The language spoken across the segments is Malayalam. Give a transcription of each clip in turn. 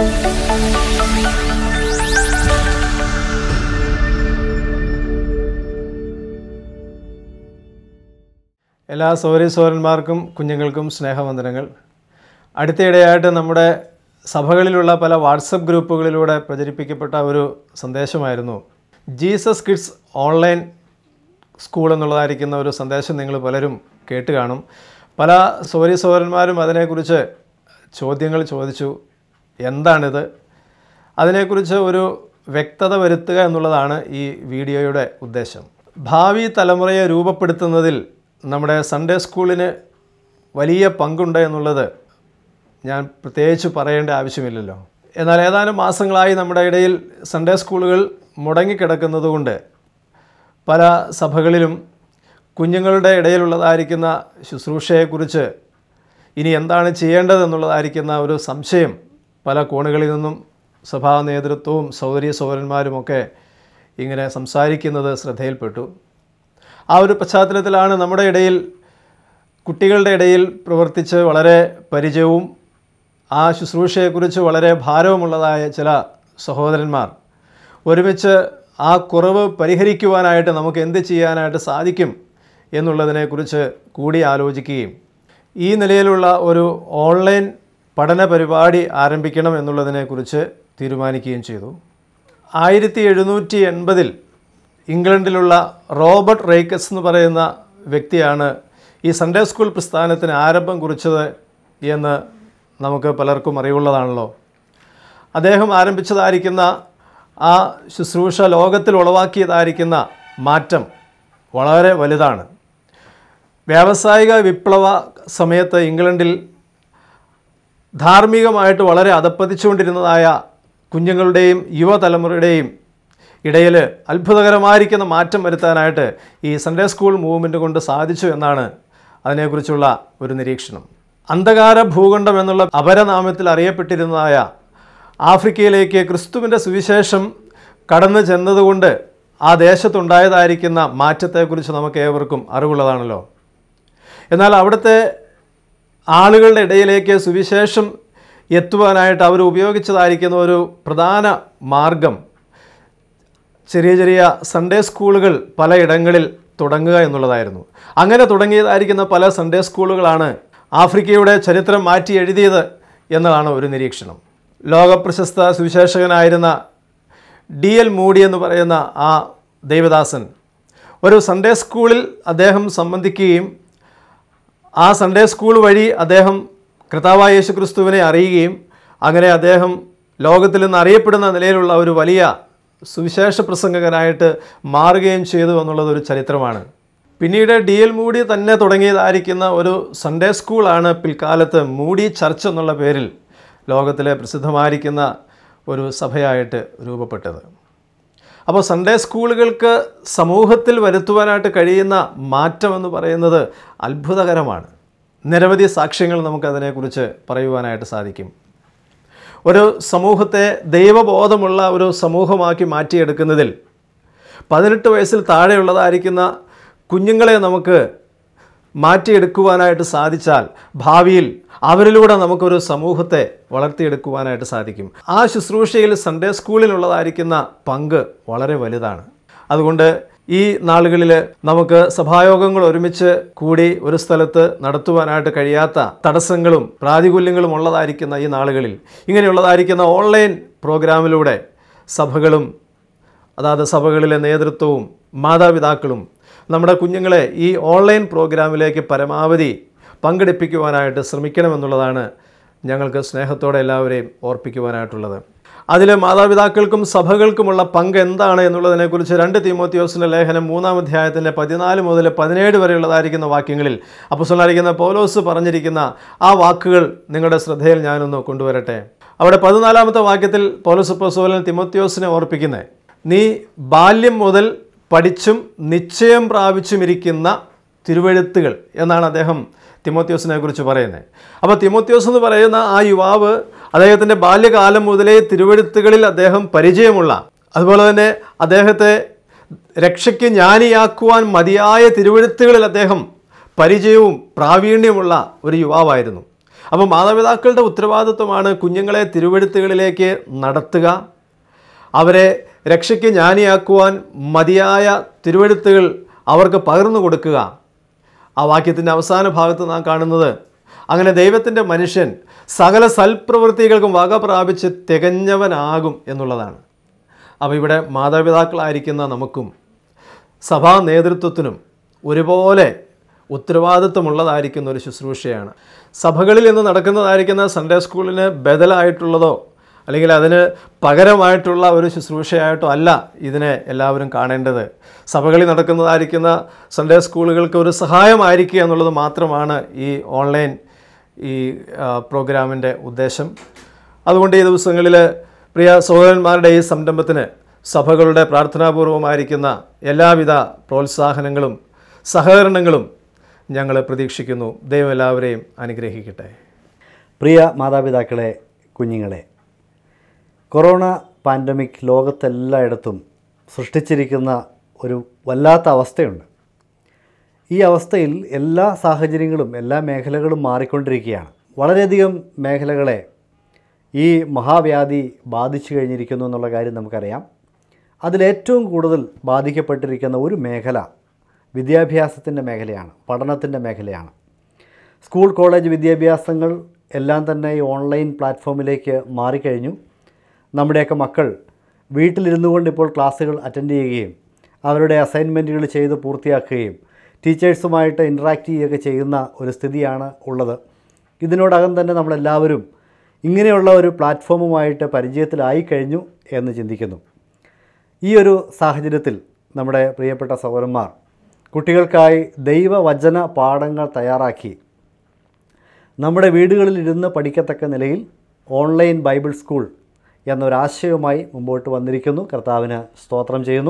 എല്ലാ സൗരി സൗരന്മാർക്കും കുഞ്ഞുങ്ങൾക്കും സ്നേഹവന്ദനങ്ങൾ അടുത്തിടെയായിട്ട് നമ്മുടെ സഭകളിലുള്ള പല വാട്സപ്പ് ഗ്രൂപ്പുകളിലൂടെ പ്രചരിപ്പിക്കപ്പെട്ട ഒരു സന്ദേശമായിരുന്നു ജീസസ് കിഡ്സ് ഓൺലൈൻ സ്കൂൾ എന്നുള്ളതായിരിക്കുന്ന ഒരു സന്ദേശം നിങ്ങൾ പലരും കേട്ട് കാണും പല സൗരി സൗരന്മാരും അതിനെക്കുറിച്ച് ചോദ്യങ്ങൾ ചോദിച്ചു എന്താണിത് അതിനെക്കുറിച്ച് ഒരു വ്യക്തത വരുത്തുക എന്നുള്ളതാണ് ഈ വീഡിയോയുടെ ഉദ്ദേശം ഭാവി തലമുറയെ രൂപപ്പെടുത്തുന്നതിൽ നമ്മുടെ സൺഡേ സ്കൂളിന് വലിയ പങ്കുണ്ട് എന്നുള്ളത് ഞാൻ പ്രത്യേകിച്ച് പറയേണ്ട ആവശ്യമില്ലല്ലോ എന്നാൽ ഏതാനും മാസങ്ങളായി നമ്മുടെ ഇടയിൽ സൺഡേ സ്കൂളുകൾ മുടങ്ങിക്കിടക്കുന്നതുകൊണ്ട് പല സഭകളിലും കുഞ്ഞുങ്ങളുടെ ഇടയിലുള്ളതായിരിക്കുന്ന ശുശ്രൂഷയെക്കുറിച്ച് ഇനി എന്താണ് ചെയ്യേണ്ടതെന്നുള്ളതായിരിക്കുന്ന ഒരു സംശയം പല കോണുകളിൽ നിന്നും സഭാ നേതൃത്വവും സൗദരി സൗരന്മാരുമൊക്കെ ഇങ്ങനെ സംസാരിക്കുന്നത് ശ്രദ്ധയിൽപ്പെട്ടു ആ ഒരു പശ്ചാത്തലത്തിലാണ് നമ്മുടെ ഇടയിൽ കുട്ടികളുടെ ഇടയിൽ പ്രവർത്തിച്ച് വളരെ പരിചയവും ആ ശുശ്രൂഷയെക്കുറിച്ച് വളരെ ഭാരവുമുള്ളതായ ചില സഹോദരന്മാർ ഒരുമിച്ച് ആ കുറവ് പരിഹരിക്കുവാനായിട്ട് നമുക്ക് എന്ത് ചെയ്യാനായിട്ട് സാധിക്കും എന്നുള്ളതിനെക്കുറിച്ച് കൂടി ആലോചിക്കുകയും ഈ നിലയിലുള്ള ഒരു ഓൺലൈൻ പഠന പരിപാടി ആരംഭിക്കണം എന്നുള്ളതിനെക്കുറിച്ച് തീരുമാനിക്കുകയും ചെയ്തു ആയിരത്തി എഴുന്നൂറ്റി എൺപതിൽ ഇംഗ്ലണ്ടിലുള്ള റോബർട്ട് റേക്കസ് എന്ന് പറയുന്ന വ്യക്തിയാണ് ഈ സൺഡേ സ്കൂൾ പ്രസ്ഥാനത്തിന് ആരംഭം കുറിച്ചത് എന്ന് നമുക്ക് പലർക്കും അറിവുള്ളതാണല്ലോ അദ്ദേഹം ആരംഭിച്ചതായിരിക്കുന്ന ആ ശുശ്രൂഷ ലോകത്തിൽ ഉളവാക്കിയതായിരിക്കുന്ന മാറ്റം വളരെ വലുതാണ് വ്യാവസായിക വിപ്ലവ സമയത്ത് ഇംഗ്ലണ്ടിൽ ധാർമ്മികമായിട്ട് വളരെ അധപ്പതിച്ചുകൊണ്ടിരുന്നതായ കുഞ്ഞുങ്ങളുടെയും യുവതലമുറയുടെയും ഇടയിൽ അത്ഭുതകരമായിരിക്കുന്ന മാറ്റം വരുത്താനായിട്ട് ഈ സൺഡേ സ്കൂൾ മൂവ്മെൻറ്റ് കൊണ്ട് സാധിച്ചു എന്നാണ് അതിനെക്കുറിച്ചുള്ള ഒരു നിരീക്ഷണം അന്ധകാര ഭൂഖണ്ഡം എന്നുള്ള അപരനാമത്തിൽ അറിയപ്പെട്ടിരുന്നതായ ആഫ്രിക്കയിലേക്ക് ക്രിസ്തുവിൻ്റെ സുവിശേഷം കടന്നു ചെന്നതുകൊണ്ട് ആ ദേശത്തുണ്ടായതായിരിക്കുന്ന മാറ്റത്തെക്കുറിച്ച് നമുക്ക് ഏവർക്കും അറിവുള്ളതാണല്ലോ എന്നാൽ അവിടുത്തെ ആളുകളുടെ ഇടയിലേക്ക് സുവിശേഷം എത്തുവാനായിട്ട് അവർ ഉപയോഗിച്ചതായിരിക്കുന്ന ഒരു പ്രധാന മാർഗം ചെറിയ ചെറിയ സൺഡേ സ്കൂളുകൾ പലയിടങ്ങളിൽ തുടങ്ങുക എന്നുള്ളതായിരുന്നു അങ്ങനെ തുടങ്ങിയതായിരിക്കുന്ന പല സൺഡേ സ്കൂളുകളാണ് ആഫ്രിക്കയുടെ ചരിത്രം മാറ്റി എഴുതിയത് എന്നതാണ് ഒരു നിരീക്ഷണം ലോകപ്രശസ്ത സുവിശേഷകനായിരുന്ന ഡി എൽ മൂഡി എന്ന് പറയുന്ന ആ ദേവദാസൻ ഒരു സൺഡേ സ്കൂളിൽ അദ്ദേഹം സംബന്ധിക്കുകയും ആ സൺഡേ സ്കൂൾ വഴി അദ്ദേഹം കർത്താവായ യേശു ക്രിസ്തുവിനെ അറിയുകയും അങ്ങനെ അദ്ദേഹം ലോകത്തിൽ നിന്ന് അറിയപ്പെടുന്ന നിലയിലുള്ള ഒരു വലിയ സുവിശേഷ പ്രസംഗകനായിട്ട് മാറുകയും ചെയ്തു എന്നുള്ളത് ഒരു ചരിത്രമാണ് പിന്നീട് ഡി എൽ മൂഡി തന്നെ തുടങ്ങിയതായിരിക്കുന്ന ഒരു സൺഡേ സ്കൂളാണ് പിൽക്കാലത്ത് മൂഡി ചർച്ച് എന്നുള്ള പേരിൽ ലോകത്തിലെ പ്രസിദ്ധമായിരിക്കുന്ന ഒരു സഭയായിട്ട് രൂപപ്പെട്ടത് അപ്പോൾ സൺഡേ സ്കൂളുകൾക്ക് സമൂഹത്തിൽ വരുത്തുവാനായിട്ട് കഴിയുന്ന മാറ്റം എന്ന് പറയുന്നത് അത്ഭുതകരമാണ് നിരവധി സാക്ഷ്യങ്ങൾ നമുക്കതിനെക്കുറിച്ച് പറയുവാനായിട്ട് സാധിക്കും ഒരു സമൂഹത്തെ ദൈവബോധമുള്ള ഒരു സമൂഹമാക്കി മാറ്റിയെടുക്കുന്നതിൽ പതിനെട്ട് വയസ്സിൽ താഴെയുള്ളതായിരിക്കുന്ന കുഞ്ഞുങ്ങളെ നമുക്ക് മാറ്റിയെടുക്കുവാനായിട്ട് സാധിച്ചാൽ ഭാവിയിൽ അവരിലൂടെ നമുക്കൊരു സമൂഹത്തെ വളർത്തിയെടുക്കുവാനായിട്ട് സാധിക്കും ആ ശുശ്രൂഷയിൽ സൺഡേ സ്കൂളിലുള്ളതായിരിക്കുന്ന പങ്ക് വളരെ വലുതാണ് അതുകൊണ്ട് ഈ നാളുകളിൽ നമുക്ക് സഭായോഗങ്ങൾ ഒരുമിച്ച് കൂടി ഒരു സ്ഥലത്ത് നടത്തുവാനായിട്ട് കഴിയാത്ത തടസ്സങ്ങളും പ്രാതികൂല്യങ്ങളും ഉള്ളതായിരിക്കുന്ന ഈ നാളുകളിൽ ഇങ്ങനെയുള്ളതായിരിക്കുന്ന ഓൺലൈൻ പ്രോഗ്രാമിലൂടെ സഭകളും അതാത് സഭകളിലെ നേതൃത്വവും മാതാപിതാക്കളും നമ്മുടെ കുഞ്ഞുങ്ങളെ ഈ ഓൺലൈൻ പ്രോഗ്രാമിലേക്ക് പരമാവധി പങ്കെടുപ്പിക്കുവാനായിട്ട് ശ്രമിക്കണമെന്നുള്ളതാണ് ഞങ്ങൾക്ക് സ്നേഹത്തോടെ എല്ലാവരെയും ഓർപ്പിക്കുവാനായിട്ടുള്ളത് അതിൽ മാതാപിതാക്കൾക്കും സഭകൾക്കുമുള്ള പങ്ക് എന്താണ് എന്നുള്ളതിനെക്കുറിച്ച് രണ്ട് തീമോത്യോസിൻ്റെ ലേഖനം മൂന്നാം അധ്യായത്തിൻ്റെ പതിനാല് മുതൽ പതിനേഴ് വരെയുള്ളതായിരിക്കുന്ന വാക്യങ്ങളിൽ അപ്പുസലായിരിക്കുന്ന പൗലോസ് പറഞ്ഞിരിക്കുന്ന ആ വാക്കുകൾ നിങ്ങളുടെ ശ്രദ്ധയിൽ ഞാനൊന്ന് കൊണ്ടുവരട്ടെ അവിടെ പതിനാലാമത്തെ വാക്യത്തിൽ പൗലോസ് അപ്പോസ്തലൻ തിമോത്യോസിനെ ഓർപ്പിക്കുന്നത് നീ ബാല്യം മുതൽ പഠിച്ചും നിശ്ചയം പ്രാപിച്ചുമിരിക്കുന്ന തിരുവെഴുത്തുകൾ എന്നാണ് അദ്ദേഹം തിമോത്യോസിനെ കുറിച്ച് പറയുന്നത് അപ്പോൾ തിമോത്യോസ് എന്ന് പറയുന്ന ആ യുവാവ് അദ്ദേഹത്തിൻ്റെ ബാല്യകാലം മുതലേ തിരുവെഴുത്തുകളിൽ അദ്ദേഹം പരിചയമുള്ള അതുപോലെ തന്നെ അദ്ദേഹത്തെ രക്ഷയ്ക്ക് ജ്ഞാനിയാക്കുവാൻ മതിയായ തിരുവെഴുത്തുകളിൽ അദ്ദേഹം പരിചയവും പ്രാവീണ്യമുള്ള ഒരു യുവാവായിരുന്നു അപ്പോൾ മാതാപിതാക്കളുടെ ഉത്തരവാദിത്വമാണ് കുഞ്ഞുങ്ങളെ തിരുവഴുത്തുകളിലേക്ക് നടത്തുക അവരെ രക്ഷയ്ക്ക് ജ്ഞാനിയാക്കുവാൻ മതിയായ തിരുവഴുത്തുകൾ അവർക്ക് പകർന്നു കൊടുക്കുക ആ വാക്യത്തിൻ്റെ അവസാന ഭാഗത്ത് നാം കാണുന്നത് അങ്ങനെ ദൈവത്തിൻ്റെ മനുഷ്യൻ സകല സൽപ്രവൃത്തികൾക്കും വക പ്രാപിച്ച് തികഞ്ഞവനാകും എന്നുള്ളതാണ് അപ്പോൾ ഇവിടെ മാതാപിതാക്കളായിരിക്കുന്ന നമുക്കും സഭാ നേതൃത്വത്തിനും ഒരുപോലെ ഉത്തരവാദിത്വമുള്ളതായിരിക്കുന്ന ഒരു ശുശ്രൂഷയാണ് സഭകളിൽ ഇന്ന് നടക്കുന്നതായിരിക്കുന്ന സൺഡേ സ്കൂളിന് ബദലായിട്ടുള്ളതോ അല്ലെങ്കിൽ അതിന് പകരമായിട്ടുള്ള ഒരു ശുശ്രൂഷയായിട്ടോ അല്ല ഇതിനെ എല്ലാവരും കാണേണ്ടത് സഭകളിൽ നടക്കുന്നതായിരിക്കുന്ന സൺഡേ സ്കൂളുകൾക്ക് ഒരു സഹായമായിരിക്കുക എന്നുള്ളത് മാത്രമാണ് ഈ ഓൺലൈൻ ഈ പ്രോഗ്രാമിൻ്റെ ഉദ്ദേശം അതുകൊണ്ട് ഈ ദിവസങ്ങളിൽ പ്രിയ സഹോദരന്മാരുടെ ഈ സംരംഭത്തിന് സഭകളുടെ പ്രാർത്ഥനാപൂർവമായിരിക്കുന്ന എല്ലാവിധ പ്രോത്സാഹനങ്ങളും സഹകരണങ്ങളും ഞങ്ങൾ പ്രതീക്ഷിക്കുന്നു ദൈവം എല്ലാവരെയും അനുഗ്രഹിക്കട്ടെ പ്രിയ മാതാപിതാക്കളെ കുഞ്ഞുങ്ങളെ കൊറോണ പാൻഡമിക് ലോകത്തെല്ലായിടത്തും സൃഷ്ടിച്ചിരിക്കുന്ന ഒരു വല്ലാത്ത അവസ്ഥയുണ്ട് ഈ അവസ്ഥയിൽ എല്ലാ സാഹചര്യങ്ങളും എല്ലാ മേഖലകളും മാറിക്കൊണ്ടിരിക്കുകയാണ് വളരെയധികം മേഖലകളെ ഈ മഹാവ്യാധി ബാധിച്ചു കഴിഞ്ഞിരിക്കുന്നു എന്നുള്ള കാര്യം നമുക്കറിയാം അതിലേറ്റവും കൂടുതൽ ബാധിക്കപ്പെട്ടിരിക്കുന്ന ഒരു മേഖല വിദ്യാഭ്യാസത്തിൻ്റെ മേഖലയാണ് പഠനത്തിൻ്റെ മേഖലയാണ് സ്കൂൾ കോളേജ് വിദ്യാഭ്യാസങ്ങൾ എല്ലാം തന്നെ ഈ ഓൺലൈൻ പ്ലാറ്റ്ഫോമിലേക്ക് മാറിക്കഴിഞ്ഞു നമ്മുടെയൊക്കെ മക്കൾ വീട്ടിലിരുന്നു കൊണ്ട് ഇപ്പോൾ ക്ലാസ്സുകൾ അറ്റൻഡ് ചെയ്യുകയും അവരുടെ അസൈൻമെൻറ്റുകൾ ചെയ്ത് പൂർത്തിയാക്കുകയും ടീച്ചേഴ്സുമായിട്ട് ഇൻട്രാക്ട് ചെയ്യുകയൊക്കെ ചെയ്യുന്ന ഒരു സ്ഥിതിയാണ് ഉള്ളത് ഇതിനോടകം തന്നെ നമ്മളെല്ലാവരും ഇങ്ങനെയുള്ള ഒരു പ്ലാറ്റ്ഫോമുമായിട്ട് പരിചയത്തിലായി കഴിഞ്ഞു എന്ന് ചിന്തിക്കുന്നു ഈ ഒരു സാഹചര്യത്തിൽ നമ്മുടെ പ്രിയപ്പെട്ട സഹോദരന്മാർ കുട്ടികൾക്കായി ദൈവവചന പാഠങ്ങൾ തയ്യാറാക്കി നമ്മുടെ വീടുകളിൽ ഇരുന്ന് പഠിക്കത്തക്ക നിലയിൽ ഓൺലൈൻ ബൈബിൾ സ്കൂൾ എന്നൊരാശയവുമായി മുമ്പോട്ട് വന്നിരിക്കുന്നു കർത്താവിന് സ്തോത്രം ചെയ്യുന്നു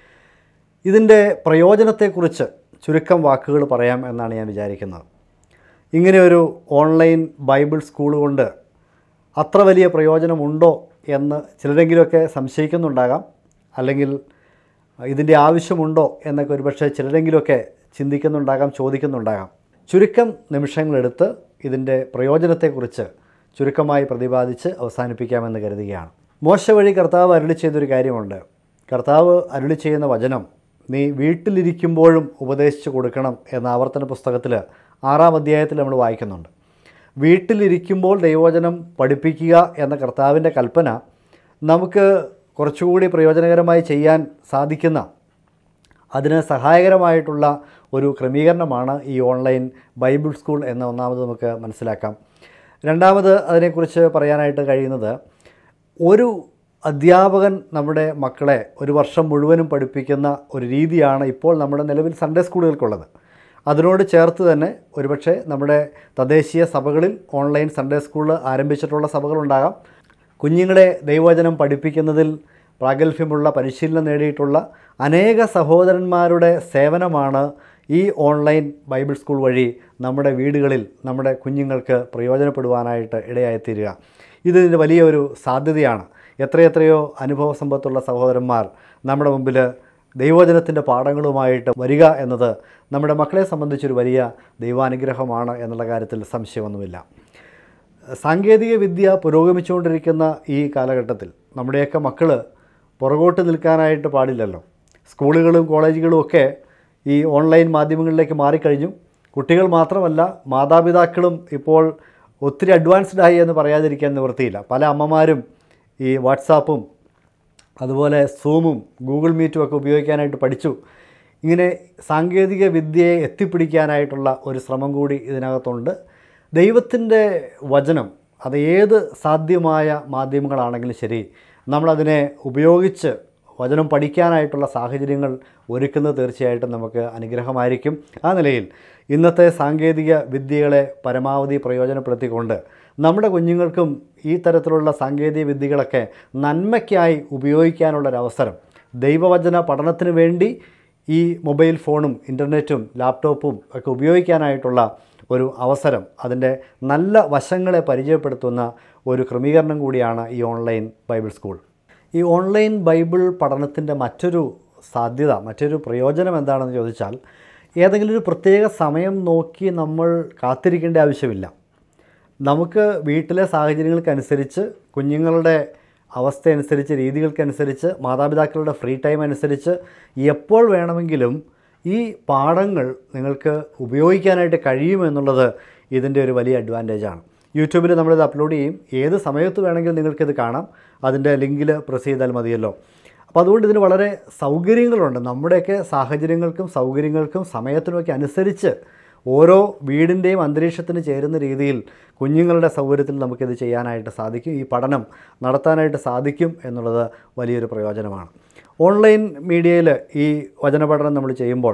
ഇതിൻ്റെ പ്രയോജനത്തെക്കുറിച്ച് ചുരുക്കം വാക്കുകൾ പറയാം എന്നാണ് ഞാൻ വിചാരിക്കുന്നത് ഇങ്ങനെ ഒരു ഓൺലൈൻ ബൈബിൾ സ്കൂൾ കൊണ്ട് അത്ര വലിയ പ്രയോജനമുണ്ടോ എന്ന് ചിലരെങ്കിലുമൊക്കെ സംശയിക്കുന്നുണ്ടാകാം അല്ലെങ്കിൽ ഇതിൻ്റെ ആവശ്യമുണ്ടോ എന്നൊക്കെ ഒരുപക്ഷെ ചിലരെങ്കിലുമൊക്കെ ചിന്തിക്കുന്നുണ്ടാകാം ചോദിക്കുന്നുണ്ടാകാം ചുരുക്കം നിമിഷങ്ങളെടുത്ത് ഇതിൻ്റെ പ്രയോജനത്തെക്കുറിച്ച് ചുരുക്കമായി പ്രതിപാദിച്ച് അവസാനിപ്പിക്കാമെന്ന് കരുതുകയാണ് മോശ വഴി കർത്താവ് അരുളി ചെയ്തൊരു കാര്യമുണ്ട് കർത്താവ് അരുളി ചെയ്യുന്ന വചനം നീ വീട്ടിലിരിക്കുമ്പോഴും ഉപദേശിച്ചു കൊടുക്കണം എന്ന ആവർത്തന പുസ്തകത്തിൽ ആറാം അധ്യായത്തിൽ നമ്മൾ വായിക്കുന്നുണ്ട് വീട്ടിലിരിക്കുമ്പോൾ ദൈവവചനം പഠിപ്പിക്കുക എന്ന കർത്താവിൻ്റെ കൽപ്പന നമുക്ക് കുറച്ചുകൂടി പ്രയോജനകരമായി ചെയ്യാൻ സാധിക്കുന്ന അതിന് സഹായകരമായിട്ടുള്ള ഒരു ക്രമീകരണമാണ് ഈ ഓൺലൈൻ ബൈബിൾ സ്കൂൾ എന്ന ഒന്നാമത് നമുക്ക് മനസ്സിലാക്കാം രണ്ടാമത് അതിനെക്കുറിച്ച് പറയാനായിട്ട് കഴിയുന്നത് ഒരു അധ്യാപകൻ നമ്മുടെ മക്കളെ ഒരു വർഷം മുഴുവനും പഠിപ്പിക്കുന്ന ഒരു രീതിയാണ് ഇപ്പോൾ നമ്മുടെ നിലവിൽ സൺഡേ സ്കൂളുകൾക്കുള്ളത് അതിനോട് ചേർത്ത് തന്നെ ഒരുപക്ഷെ നമ്മുടെ തദ്ദേശീയ സഭകളിൽ ഓൺലൈൻ സൺഡേ സ്കൂൾ ആരംഭിച്ചിട്ടുള്ള സഭകളുണ്ടാകാം കുഞ്ഞുങ്ങളെ ദൈവവചനം പഠിപ്പിക്കുന്നതിൽ പ്രാഗൽഭ്യമുള്ള പരിശീലനം നേടിയിട്ടുള്ള അനേക സഹോദരന്മാരുടെ സേവനമാണ് ഈ ഓൺലൈൻ ബൈബിൾ സ്കൂൾ വഴി നമ്മുടെ വീടുകളിൽ നമ്മുടെ കുഞ്ഞുങ്ങൾക്ക് പ്രയോജനപ്പെടുവാനായിട്ട് ഇടയായിത്തീരുക ഇതിന് വലിയൊരു സാധ്യതയാണ് എത്രയെത്രയോ അനുഭവ സമ്പത്തുള്ള സഹോദരന്മാർ നമ്മുടെ മുമ്പിൽ ദൈവവചനത്തിൻ്റെ പാഠങ്ങളുമായിട്ട് വരിക എന്നത് നമ്മുടെ മക്കളെ സംബന്ധിച്ചൊരു വലിയ ദൈവാനുഗ്രഹമാണ് എന്നുള്ള കാര്യത്തിൽ സംശയമൊന്നുമില്ല സാങ്കേതിക വിദ്യ പുരോഗമിച്ചുകൊണ്ടിരിക്കുന്ന ഈ കാലഘട്ടത്തിൽ നമ്മുടെയൊക്കെ മക്കൾ പുറകോട്ട് നിൽക്കാനായിട്ട് പാടില്ലല്ലോ സ്കൂളുകളും കോളേജുകളും ഒക്കെ ഈ ഓൺലൈൻ മാധ്യമങ്ങളിലേക്ക് മാറിക്കഴിഞ്ഞു കുട്ടികൾ മാത്രമല്ല മാതാപിതാക്കളും ഇപ്പോൾ ഒത്തിരി അഡ്വാൻസ്ഡ് ആയി എന്ന് പറയാതിരിക്കാൻ നിവൃത്തിയില്ല പല അമ്മമാരും ഈ വാട്സാപ്പും അതുപോലെ സൂമും ഗൂഗിൾ മീറ്റും ഒക്കെ ഉപയോഗിക്കാനായിട്ട് പഠിച്ചു ഇങ്ങനെ സാങ്കേതിക വിദ്യയെ എത്തിപ്പിടിക്കാനായിട്ടുള്ള ഒരു ശ്രമം കൂടി ഇതിനകത്തുണ്ട് ദൈവത്തിൻ്റെ വചനം അത് ഏത് സാധ്യമായ മാധ്യമങ്ങളാണെങ്കിലും ശരി നമ്മളതിനെ ഉപയോഗിച്ച് വചനം പഠിക്കാനായിട്ടുള്ള സാഹചര്യങ്ങൾ ഒരുക്കുന്നത് തീർച്ചയായിട്ടും നമുക്ക് അനുഗ്രഹമായിരിക്കും ആ നിലയിൽ ഇന്നത്തെ സാങ്കേതിക വിദ്യകളെ പരമാവധി പ്രയോജനപ്പെടുത്തിക്കൊണ്ട് നമ്മുടെ കുഞ്ഞുങ്ങൾക്കും ഈ തരത്തിലുള്ള സാങ്കേതിക വിദ്യകളൊക്കെ നന്മയ്ക്കായി ഉപയോഗിക്കാനുള്ളൊരവസരം ദൈവവചന പഠനത്തിന് വേണ്ടി ഈ മൊബൈൽ ഫോണും ഇൻ്റർനെറ്റും ലാപ്ടോപ്പും ഒക്കെ ഉപയോഗിക്കാനായിട്ടുള്ള ഒരു അവസരം അതിൻ്റെ നല്ല വശങ്ങളെ പരിചയപ്പെടുത്തുന്ന ഒരു ക്രമീകരണം കൂടിയാണ് ഈ ഓൺലൈൻ ബൈബിൾ സ്കൂൾ ഈ ഓൺലൈൻ ബൈബിൾ പഠനത്തിൻ്റെ മറ്റൊരു സാധ്യത മറ്റൊരു പ്രയോജനം എന്താണെന്ന് ചോദിച്ചാൽ ഏതെങ്കിലും ഒരു പ്രത്യേക സമയം നോക്കി നമ്മൾ കാത്തിരിക്കേണ്ട ആവശ്യമില്ല നമുക്ക് വീട്ടിലെ സാഹചര്യങ്ങൾക്കനുസരിച്ച് കുഞ്ഞുങ്ങളുടെ അവസ്ഥയനുസരിച്ച് രീതികൾക്കനുസരിച്ച് മാതാപിതാക്കളുടെ ഫ്രീ ടൈം അനുസരിച്ച് എപ്പോൾ വേണമെങ്കിലും ഈ പാഠങ്ങൾ നിങ്ങൾക്ക് ഉപയോഗിക്കാനായിട്ട് കഴിയുമെന്നുള്ളത് ഇതിൻ്റെ ഒരു വലിയ അഡ്വാൻറ്റേജാണ് യൂട്യൂബിൽ നമ്മളിത് അപ്ലോഡ് ചെയ്യും ഏത് സമയത്ത് വേണമെങ്കിലും നിങ്ങൾക്കിത് കാണാം അതിൻ്റെ ലിങ്കിൽ പ്രസ് ചെയ്താൽ മതിയല്ലോ അപ്പോൾ അതുകൊണ്ട് ഇതിന് വളരെ സൗകര്യങ്ങളുണ്ട് നമ്മുടെയൊക്കെ സാഹചര്യങ്ങൾക്കും സൗകര്യങ്ങൾക്കും സമയത്തിനുമൊക്കെ അനുസരിച്ച് ഓരോ വീടിൻ്റെയും അന്തരീക്ഷത്തിന് ചേരുന്ന രീതിയിൽ കുഞ്ഞുങ്ങളുടെ സൗകര്യത്തിൽ നമുക്കിത് ചെയ്യാനായിട്ട് സാധിക്കും ഈ പഠനം നടത്താനായിട്ട് സാധിക്കും എന്നുള്ളത് വലിയൊരു പ്രയോജനമാണ് ഓൺലൈൻ മീഡിയയിൽ ഈ വചന പഠനം നമ്മൾ ചെയ്യുമ്പോൾ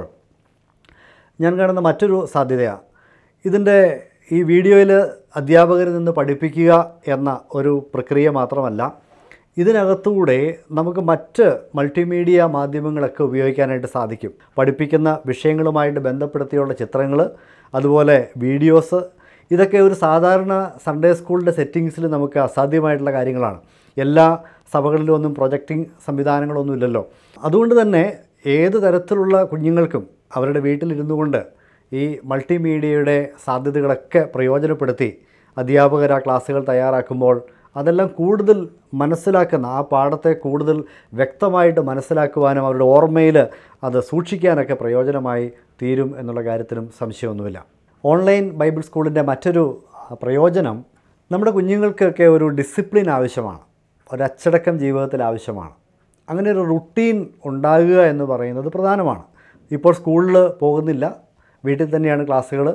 ഞാൻ കാണുന്ന മറ്റൊരു സാധ്യതയാണ് ഇതിൻ്റെ ഈ വീഡിയോയിൽ അധ്യാപകരിൽ നിന്ന് പഠിപ്പിക്കുക എന്ന ഒരു പ്രക്രിയ മാത്രമല്ല ഇതിനകത്തൂടെ നമുക്ക് മറ്റ് മൾട്ടിമീഡിയ മാധ്യമങ്ങളൊക്കെ ഉപയോഗിക്കാനായിട്ട് സാധിക്കും പഠിപ്പിക്കുന്ന വിഷയങ്ങളുമായിട്ട് ബന്ധപ്പെടുത്തിയുള്ള ചിത്രങ്ങൾ അതുപോലെ വീഡിയോസ് ഇതൊക്കെ ഒരു സാധാരണ സൺഡേ സ്കൂളിൻ്റെ സെറ്റിങ്സിൽ നമുക്ക് അസാധ്യമായിട്ടുള്ള കാര്യങ്ങളാണ് എല്ലാ സഭകളിലും ഒന്നും പ്രൊജക്റ്റിംഗ് സംവിധാനങ്ങളൊന്നും ഇല്ലല്ലോ അതുകൊണ്ട് തന്നെ ഏത് തരത്തിലുള്ള കുഞ്ഞുങ്ങൾക്കും അവരുടെ വീട്ടിലിരുന്നു കൊണ്ട് ഈ മൾട്ടിമീഡിയയുടെ സാധ്യതകളൊക്കെ പ്രയോജനപ്പെടുത്തി അധ്യാപകർ ആ ക്ലാസ്സുകൾ തയ്യാറാക്കുമ്പോൾ അതെല്ലാം കൂടുതൽ മനസ്സിലാക്കുന്ന ആ പാഠത്തെ കൂടുതൽ വ്യക്തമായിട്ട് മനസ്സിലാക്കുവാനും അവരുടെ ഓർമ്മയിൽ അത് സൂക്ഷിക്കാനൊക്കെ പ്രയോജനമായി തീരും എന്നുള്ള കാര്യത്തിലും സംശയമൊന്നുമില്ല ഓൺലൈൻ ബൈബിൾ സ്കൂളിൻ്റെ മറ്റൊരു പ്രയോജനം നമ്മുടെ കുഞ്ഞുങ്ങൾക്കൊക്കെ ഒരു ഡിസിപ്ലിൻ ആവശ്യമാണ് ഒരു അച്ചടക്കം ജീവിതത്തിൽ ആവശ്യമാണ് അങ്ങനെ ഒരു റുട്ടീൻ ഉണ്ടാകുക എന്ന് പറയുന്നത് പ്രധാനമാണ് ഇപ്പോൾ സ്കൂളിൽ പോകുന്നില്ല വീട്ടിൽ തന്നെയാണ് ക്ലാസ്സുകൾ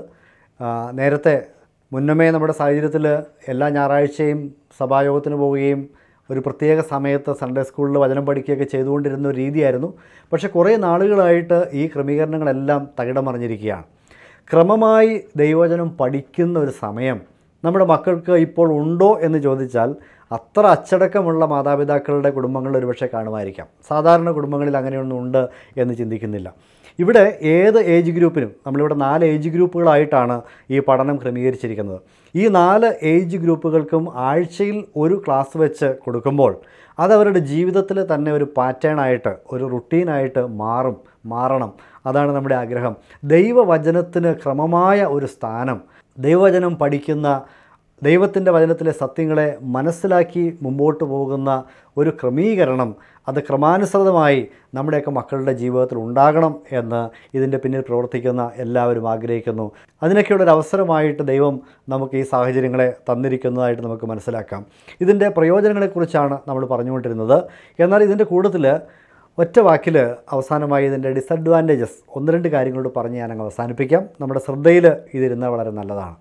നേരത്തെ മുന്നമേ നമ്മുടെ സാഹചര്യത്തിൽ എല്ലാ ഞായറാഴ്ചയും സഭായോഗത്തിന് പോവുകയും ഒരു പ്രത്യേക സമയത്ത് സൺഡേ സ്കൂളിൽ വചനം പഠിക്കുകയൊക്കെ ചെയ്തുകൊണ്ടിരുന്ന ഒരു രീതിയായിരുന്നു പക്ഷേ കുറേ നാളുകളായിട്ട് ഈ ക്രമീകരണങ്ങളെല്ലാം തകിടം മറിഞ്ഞിരിക്കുകയാണ് ക്രമമായി ദൈവവചനം പഠിക്കുന്ന ഒരു സമയം നമ്മുടെ മക്കൾക്ക് ഇപ്പോൾ ഉണ്ടോ എന്ന് ചോദിച്ചാൽ അത്ര അച്ചടക്കമുള്ള മാതാപിതാക്കളുടെ കുടുംബങ്ങളിൽ ഒരുപക്ഷെ കാണുമായിരിക്കാം സാധാരണ കുടുംബങ്ങളിൽ അങ്ങനെയൊന്നും ഉണ്ട് എന്ന് ചിന്തിക്കുന്നില്ല ഇവിടെ ഏത് ഏജ് ഗ്രൂപ്പിനും നമ്മളിവിടെ നാല് ഏജ് ഗ്രൂപ്പുകളായിട്ടാണ് ഈ പഠനം ക്രമീകരിച്ചിരിക്കുന്നത് ഈ നാല് ഏജ് ഗ്രൂപ്പുകൾക്കും ആഴ്ചയിൽ ഒരു ക്ലാസ് വെച്ച് കൊടുക്കുമ്പോൾ അതവരുടെ ജീവിതത്തിൽ തന്നെ ഒരു പാറ്റേണായിട്ട് ഒരു റുട്ടീനായിട്ട് മാറും മാറണം അതാണ് നമ്മുടെ ആഗ്രഹം ദൈവവചനത്തിന് ക്രമമായ ഒരു സ്ഥാനം ദൈവവചനം പഠിക്കുന്ന ദൈവത്തിൻ്റെ വചനത്തിലെ സത്യങ്ങളെ മനസ്സിലാക്കി മുമ്പോട്ട് പോകുന്ന ഒരു ക്രമീകരണം അത് ക്രമാനുസൃതമായി നമ്മുടെയൊക്കെ മക്കളുടെ ജീവിതത്തിൽ ഉണ്ടാകണം എന്ന് ഇതിൻ്റെ പിന്നിൽ പ്രവർത്തിക്കുന്ന എല്ലാവരും ആഗ്രഹിക്കുന്നു അതിനൊക്കെയുള്ള ഒരു അവസരമായിട്ട് ദൈവം നമുക്ക് ഈ സാഹചര്യങ്ങളെ തന്നിരിക്കുന്നതായിട്ട് നമുക്ക് മനസ്സിലാക്കാം ഇതിൻ്റെ പ്രയോജനങ്ങളെക്കുറിച്ചാണ് നമ്മൾ പറഞ്ഞുകൊണ്ടിരുന്നത് എന്നാൽ ഇതിൻ്റെ കൂട്ടത്തിൽ ഒറ്റ വാക്കിൽ അവസാനമായി ഇതിൻ്റെ ഡിസഡ്വാൻറ്റേജസ് ഒന്ന് രണ്ട് കാര്യങ്ങളോട് പറഞ്ഞ് ഞാനങ്ങ് അവസാനിപ്പിക്കാം നമ്മുടെ ശ്രദ്ധയിൽ ഇതിരുന്നാൽ വളരെ നല്ലതാണ്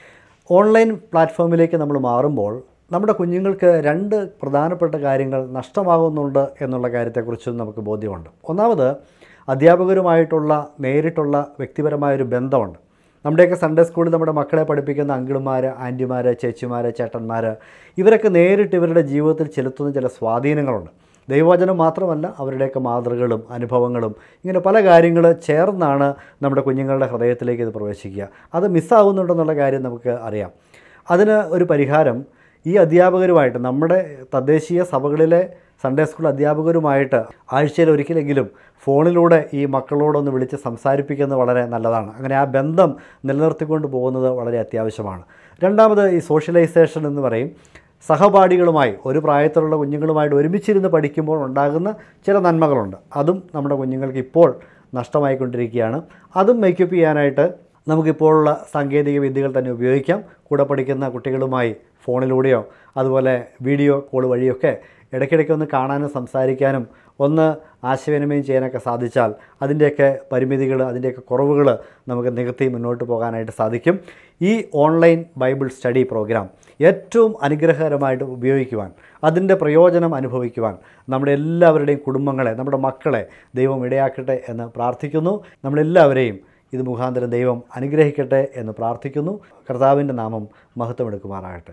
ഓൺലൈൻ പ്ലാറ്റ്ഫോമിലേക്ക് നമ്മൾ മാറുമ്പോൾ നമ്മുടെ കുഞ്ഞുങ്ങൾക്ക് രണ്ട് പ്രധാനപ്പെട്ട കാര്യങ്ങൾ നഷ്ടമാകുന്നുണ്ട് എന്നുള്ള കാര്യത്തെക്കുറിച്ച് നമുക്ക് ബോധ്യമുണ്ട് ഒന്നാമത് അധ്യാപകരുമായിട്ടുള്ള നേരിട്ടുള്ള വ്യക്തിപരമായൊരു ബന്ധമുണ്ട് നമ്മുടെയൊക്കെ സൺഡേ സ്കൂളിൽ നമ്മുടെ മക്കളെ പഠിപ്പിക്കുന്ന അങ്കിളുമാർ ആൻറ്റിമാർ ചേച്ചിമാർ ചേട്ടന്മാർ ഇവരൊക്കെ നേരിട്ട് ഇവരുടെ ജീവിതത്തിൽ ചെലുത്തുന്ന ചില സ്വാധീനങ്ങളുണ്ട് ദൈവവചനം മാത്രമല്ല അവരുടെയൊക്കെ മാതൃകളും അനുഭവങ്ങളും ഇങ്ങനെ പല കാര്യങ്ങൾ ചേർന്നാണ് നമ്മുടെ കുഞ്ഞുങ്ങളുടെ ഹൃദയത്തിലേക്ക് ഇത് പ്രവേശിക്കുക അത് മിസ്സാവുന്നുണ്ടെന്നുള്ള കാര്യം നമുക്ക് അറിയാം അതിന് ഒരു പരിഹാരം ഈ അധ്യാപകരുമായിട്ട് നമ്മുടെ തദ്ദേശീയ സഭകളിലെ സൺഡേ സ്കൂൾ അധ്യാപകരുമായിട്ട് ആഴ്ചയിൽ ഒരിക്കലെങ്കിലും ഫോണിലൂടെ ഈ മക്കളോടൊന്ന് വിളിച്ച് സംസാരിപ്പിക്കുന്നത് വളരെ നല്ലതാണ് അങ്ങനെ ആ ബന്ധം നിലനിർത്തിക്കൊണ്ട് പോകുന്നത് വളരെ അത്യാവശ്യമാണ് രണ്ടാമത് ഈ സോഷ്യലൈസേഷൻ എന്ന് പറയും സഹപാഠികളുമായി ഒരു പ്രായത്തിലുള്ള കുഞ്ഞുങ്ങളുമായിട്ട് ഒരുമിച്ചിരുന്ന് പഠിക്കുമ്പോൾ ഉണ്ടാകുന്ന ചില നന്മകളുണ്ട് അതും നമ്മുടെ കുഞ്ഞുങ്ങൾക്ക് ഇപ്പോൾ നഷ്ടമായിക്കൊണ്ടിരിക്കുകയാണ് അതും മേക്കപ്പ് ചെയ്യാനായിട്ട് നമുക്കിപ്പോഴുള്ള സാങ്കേതിക വിദ്യകൾ തന്നെ ഉപയോഗിക്കാം കൂടെ പഠിക്കുന്ന കുട്ടികളുമായി ഫോണിലൂടെയോ അതുപോലെ വീഡിയോ കോൾ വഴിയൊക്കെ ഇടയ്ക്കിടയ്ക്ക് ഒന്ന് കാണാനും സംസാരിക്കാനും ഒന്ന് ആശയവിനിമയം ചെയ്യാനൊക്കെ സാധിച്ചാൽ അതിൻ്റെയൊക്കെ പരിമിതികൾ അതിൻ്റെയൊക്കെ കുറവുകൾ നമുക്ക് നികത്തി മുന്നോട്ട് പോകാനായിട്ട് സാധിക്കും ഈ ഓൺലൈൻ ബൈബിൾ സ്റ്റഡി പ്രോഗ്രാം ഏറ്റവും അനുഗ്രഹകരമായിട്ട് ഉപയോഗിക്കുവാൻ അതിൻ്റെ പ്രയോജനം അനുഭവിക്കുവാൻ നമ്മുടെ എല്ലാവരുടെയും കുടുംബങ്ങളെ നമ്മുടെ മക്കളെ ദൈവം ഇടയാക്കട്ടെ എന്ന് പ്രാർത്ഥിക്കുന്നു നമ്മളെല്ലാവരെയും ഇത് മുഖാന്തരം ദൈവം അനുഗ്രഹിക്കട്ടെ എന്ന് പ്രാർത്ഥിക്കുന്നു കർത്താവിൻ്റെ നാമം മഹത്വമെടുക്കുമാറാകട്ടെ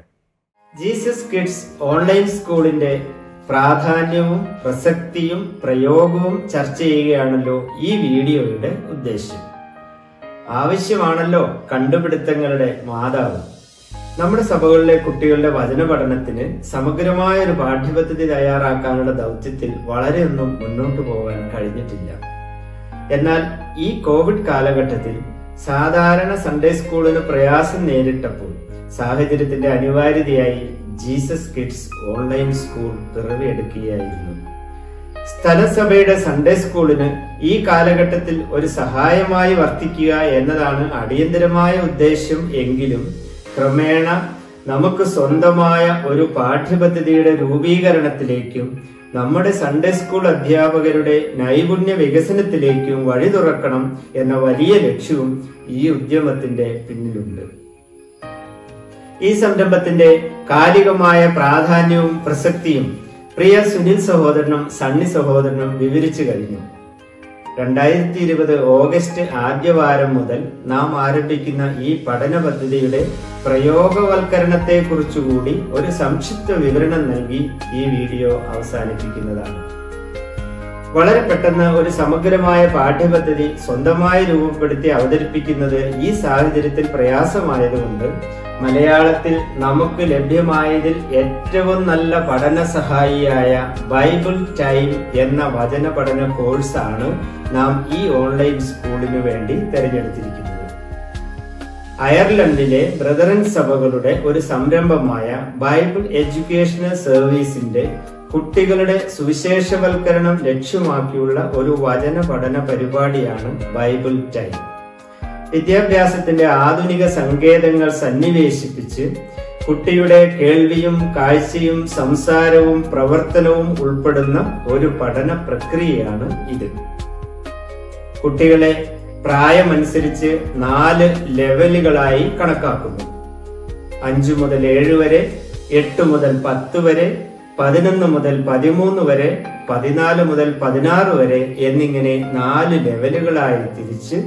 ജീസസ് കിഡ്സ് ഓൺലൈൻ സ്കൂളിന്റെ പ്രാധാന്യവും പ്രസക്തിയും പ്രയോഗവും ചർച്ച ചെയ്യുകയാണല്ലോ ഈ വീഡിയോയുടെ ഉദ്ദേശ്യം ആവശ്യമാണല്ലോ കണ്ടുപിടുത്തങ്ങളുടെ മാതാവ് നമ്മുടെ സഭകളിലെ കുട്ടികളുടെ വചന പഠനത്തിന് സമഗ്രമായ ഒരു പാഠ്യപദ്ധതി തയ്യാറാക്കാനുള്ള ദൗത്യത്തിൽ വളരെയൊന്നും മുന്നോട്ട് പോകാൻ കഴിഞ്ഞിട്ടില്ല എന്നാൽ ഈ കോവിഡ് കാലഘട്ടത്തിൽ സാധാരണ സൺഡേ സ്കൂളിന് പ്രയാസം നേരിട്ടപ്പോൾ സാഹചര്യത്തിന്റെ അനിവാര്യതയായി ജീസസ് കിഡ്സ് ഓൺലൈൻ സ്കൂൾ പിറവിയെടുക്കുകയായിരുന്നു സ്ഥലസഭയുടെ സൺഡേ സ്കൂളിന് ഈ കാലഘട്ടത്തിൽ ഒരു സഹായമായി വർത്തിക്കുക എന്നതാണ് അടിയന്തരമായ ഉദ്ദേശ്യം എങ്കിലും ക്രമേണ നമുക്ക് സ്വന്തമായ ഒരു പാഠ്യപദ്ധതിയുടെ രൂപീകരണത്തിലേക്കും നമ്മുടെ സൺഡേ സ്കൂൾ അധ്യാപകരുടെ നൈപുണ്യ വികസനത്തിലേക്കും വഴി തുറക്കണം എന്ന വലിയ ലക്ഷ്യവും ഈ ഉദ്യമത്തിന്റെ പിന്നിലുണ്ട് ഈ സംരംഭത്തിന്റെ കാലികമായ പ്രാധാന്യവും പ്രസക്തിയും പ്രിയ സുനിൽ സഹോദരനും സണ്ണി സഹോദരനും വിവരിച്ചു കഴിഞ്ഞു രണ്ടായിരത്തി ഇരുപത് ഓഗസ്റ്റ് ആദ്യവാരം മുതൽ നാം ആരംഭിക്കുന്ന ഈ പഠന പദ്ധതിയുടെ പ്രയോഗവൽക്കരണത്തെ കുറിച്ചുകൂടി ഒരു സംക്ഷിപ്ത വിവരണം നൽകി ഈ വീഡിയോ അവസാനിപ്പിക്കുന്നതാണ് വളരെ പെട്ടെന്ന് ഒരു സമഗ്രമായ പാഠ്യപദ്ധതി സ്വന്തമായി രൂപപ്പെടുത്തി അവതരിപ്പിക്കുന്നത് ഈ സാഹചര്യത്തിൽ പ്രയാസമായതുകൊണ്ട് മലയാളത്തിൽ നമുക്ക് ലഭ്യമായതിൽ ഏറ്റവും നല്ല പഠന സഹായിയായ ബൈബിൾ ടൈം എന്ന വചന പഠന കോഴ്സാണ് നാം ഈ ഓൺലൈൻ സ്കൂളിനു വേണ്ടി തിരഞ്ഞെടുത്തിരിക്കുന്നത് അയർലൻഡിലെ ബ്രദറൻ സഭകളുടെ ഒരു സംരംഭമായ ബൈബിൾ എഡ്യൂക്കേഷണൽ സർവീസിന്റെ കുട്ടികളുടെ സുവിശേഷവൽക്കരണം ലക്ഷ്യമാക്കിയുള്ള ഒരു വചന പഠന പരിപാടിയാണ് ബൈബിൾ ടൈം വിദ്യാഭ്യാസത്തിന്റെ ആധുനിക സങ്കേതങ്ങൾ സന്നിവേശിപ്പിച്ച് കുട്ടിയുടെ കേൾവിയും കാഴ്ചയും സംസാരവും പ്രവർത്തനവും ഉൾപ്പെടുന്ന ഒരു പഠന പ്രക്രിയയാണ് ഇത് കുട്ടികളെ പ്രായമനുസരിച്ച് നാല് ലെവലുകളായി കണക്കാക്കുന്നു അഞ്ചു മുതൽ ഏഴ് വരെ എട്ട് മുതൽ പത്ത് വരെ പതിനൊന്ന് മുതൽ പതിമൂന്ന് വരെ പതിനാല് മുതൽ പതിനാറ് വരെ എന്നിങ്ങനെ നാല് ലെവലുകളായി തിരിച്ച്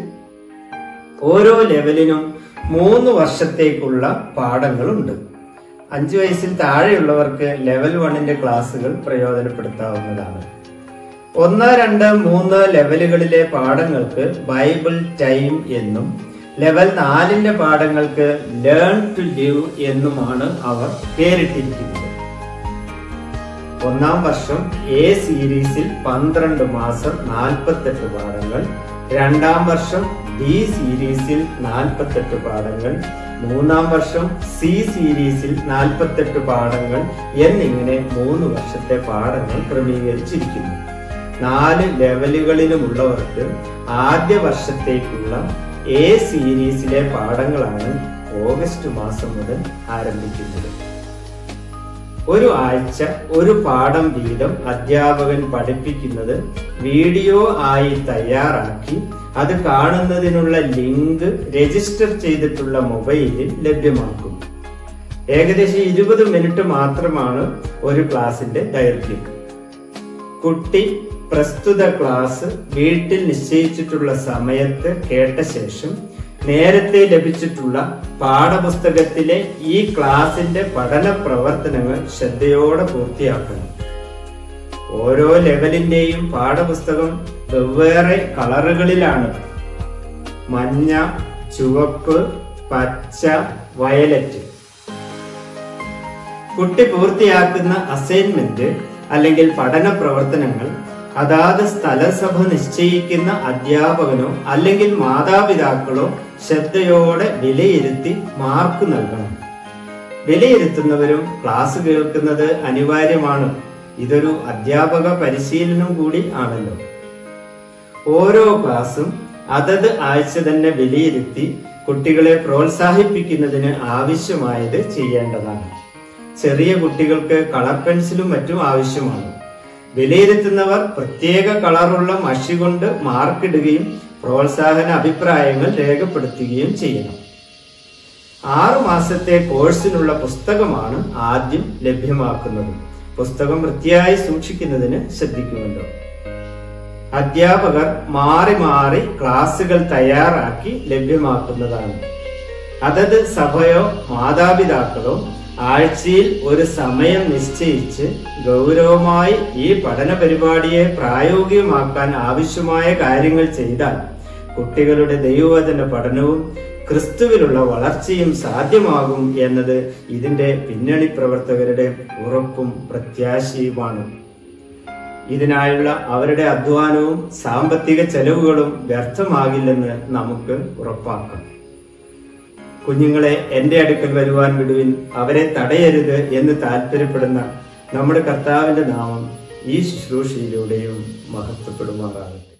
ഓരോ ലെവലിനും മൂന്ന് വർഷത്തേക്കുള്ള പാഠങ്ങളുണ്ട് അഞ്ചു വയസ്സിൽ താഴെയുള്ളവർക്ക് ലെവൽ വണ്ണിന്റെ ക്ലാസ്സുകൾ പ്രയോജനപ്പെടുത്താവുന്നതാണ് ഒന്ന് രണ്ട് മൂന്ന് ലെവലുകളിലെ പാഠങ്ങൾക്ക് ബൈബിൾ ടൈം എന്നും ലെവൽ നാലിന്റെ പാഠങ്ങൾക്ക് ലേൺ ടു ലിവ് എന്നുമാണ് അവർ പേരിട്ടിരിക്കുന്നത് ഒന്നാം വർഷം എ സീരീസിൽ പന്ത്രണ്ട് മാസം നാൽപ്പത്തെട്ട് പാഠങ്ങൾ രണ്ടാം വർഷം ബി സീരീസിൽ നാൽപ്പത്തെട്ട് പാഠങ്ങൾ മൂന്നാം വർഷം സി സീരീസിൽ നാൽപ്പത്തെട്ട് പാഠങ്ങൾ എന്നിങ്ങനെ മൂന്ന് വർഷത്തെ പാഠങ്ങൾ ക്രമീകരിച്ചിരിക്കുന്നു നാല് ലെവലുകളിലുമുള്ളവർക്ക് ആദ്യ വർഷത്തേക്കുള്ള എ സീരീസിലെ പാഠങ്ങളാണ് ഓഗസ്റ്റ് മാസം മുതൽ ആരംഭിക്കുന്നത് ഒരു ആഴ്ച ഒരു പാഠം വീതം അധ്യാപകൻ പഠിപ്പിക്കുന്നത് വീഡിയോ ആയി തയ്യാറാക്കി അത് കാണുന്നതിനുള്ള ലിങ്ക് രജിസ്റ്റർ ചെയ്തിട്ടുള്ള മൊബൈലിൽ ലഭ്യമാക്കും ഏകദേശം ഇരുപത് മിനിറ്റ് മാത്രമാണ് ഒരു ക്ലാസിന്റെ ദൈർഘ്യം കുട്ടി പ്രസ്തുത ക്ലാസ് വീട്ടിൽ നിശ്ചയിച്ചിട്ടുള്ള സമയത്ത് കേട്ട ശേഷം നേരത്തെ ലഭിച്ചിട്ടുള്ള പാഠപുസ്തകത്തിലെ ഈ ക്ലാസിന്റെ പഠന പ്രവർത്തനങ്ങൾ ശ്രദ്ധയോടെ പൂർത്തിയാക്കണം ഓരോ ലെവലിന്റെയും പാഠപുസ്തകം വെവ്വേറെ കളറുകളിലാണ് മഞ്ഞ ചുവപ്പ് പച്ച വയലറ്റ് കുട്ടി പൂർത്തിയാക്കുന്ന അസൈൻമെന്റ് അല്ലെങ്കിൽ പഠന പ്രവർത്തനങ്ങൾ അതാത് സ്ഥലസഭ നിശ്ചയിക്കുന്ന അധ്യാപകനോ അല്ലെങ്കിൽ മാതാപിതാക്കളോ ശ്രദ്ധയോടെ വിലയിരുത്തി മാർക്ക് നൽകണം വിലയിരുത്തുന്നവരും ക്ലാസ് കേൾക്കുന്നത് അനിവാര്യമാണ് ഇതൊരു അധ്യാപക പരിശീലനം കൂടി ആണല്ലോ ഓരോ ക്ലാസ്സും അതത് ആഴ്ച തന്നെ വിലയിരുത്തി കുട്ടികളെ പ്രോത്സാഹിപ്പിക്കുന്നതിന് ആവശ്യമായത് ചെയ്യേണ്ടതാണ് ചെറിയ കുട്ടികൾക്ക് കളർ പെൻസിലും മറ്റും ആവശ്യമാണ് വിലയിരുത്തുന്നവർ പ്രത്യേക കളറുള്ള മഷി കൊണ്ട് മാർക്കിടുകയും പ്രോത്സാഹന അഭിപ്രായങ്ങൾ രേഖപ്പെടുത്തുകയും ചെയ്യണം ആറു മാസത്തെ കോഴ്സിനുള്ള പുസ്തകമാണ് ആദ്യം ലഭ്യമാക്കുന്നത് പുസ്തകം വൃത്തിയായി സൂക്ഷിക്കുന്നതിന് ശ്രദ്ധിക്കുമല്ലോ അധ്യാപകർ മാറി മാറി ക്ലാസുകൾ തയ്യാറാക്കി ലഭ്യമാക്കുന്നതാണ് അതത് സഭയോ മാതാപിതാക്കളോ ആഴ്ചയിൽ ഒരു സമയം നിശ്ചയിച്ച് ഗൗരവമായി ഈ പഠന പരിപാടിയെ പ്രായോഗികമാക്കാൻ ആവശ്യമായ കാര്യങ്ങൾ ചെയ്താൽ കുട്ടികളുടെ ദൈവവചന പഠനവും ക്രിസ്തുവിലുള്ള വളർച്ചയും സാധ്യമാകും എന്നത് ഇതിന്റെ പിന്നണി പ്രവർത്തകരുടെ ഉറപ്പും പ്രത്യാശയുമാണ് ഇതിനായുള്ള അവരുടെ അധ്വാനവും സാമ്പത്തിക ചെലവുകളും വ്യർത്ഥമാകില്ലെന്ന് നമുക്ക് ഉറപ്പാക്കാം കുഞ്ഞുങ്ങളെ എന്റെ അടുക്കൽ വരുവാൻ വിടുവിൻ അവരെ തടയരുത് എന്ന് താല്പര്യപ്പെടുന്ന നമ്മുടെ കർത്താവിന്റെ നാമം ഈ ശുശ്രൂഷയിലൂടെയും മഹത്വപ്പെടുമാറാകട്ടെ